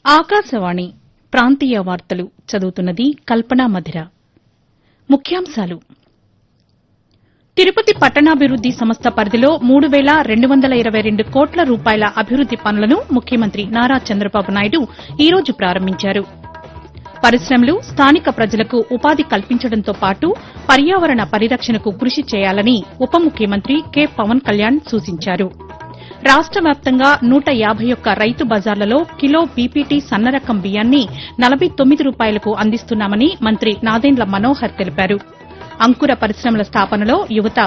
ఆకాశవాణి ప్రాంతీయ వార్తలు చదువుతున్నది కల్పనా మధిర ముఖ్యాంశాలు తిరుపతి పట్టణాభివృద్ది సంస్థ పరిధిలో మూడు వేల రెండు వందల ఇరవై రెండు కోట్ల రూపాయల అభివృద్ది పనులను ముఖ్యమంత్రి నారా చంద్రబాబు నాయుడు ఈ రోజు ప్రారంభించారు పరిశ్రమలు స్థానిక ప్రజలకు ఉపాధి కల్పించడంతో పాటు పర్యావరణ పరిరక్షణకు కృషి చేయాలని ఉప ముఖ్యమంత్రి కె పవన్ కళ్యాణ్ సూచించారు రాష్ట వ్యాప్తంగా నూట యాబై ఒక్క రైతు బజార్లలో కిలో బీపీటీ సన్నరకం బియ్యాన్ని నలబై తొమ్మిది రూపాయలకు అందిస్తున్నామని మంత్రి నాదెండ్ల మనోహర్ తెలిపారు అంకుర పరిశ్రమల స్థాపనలో యువత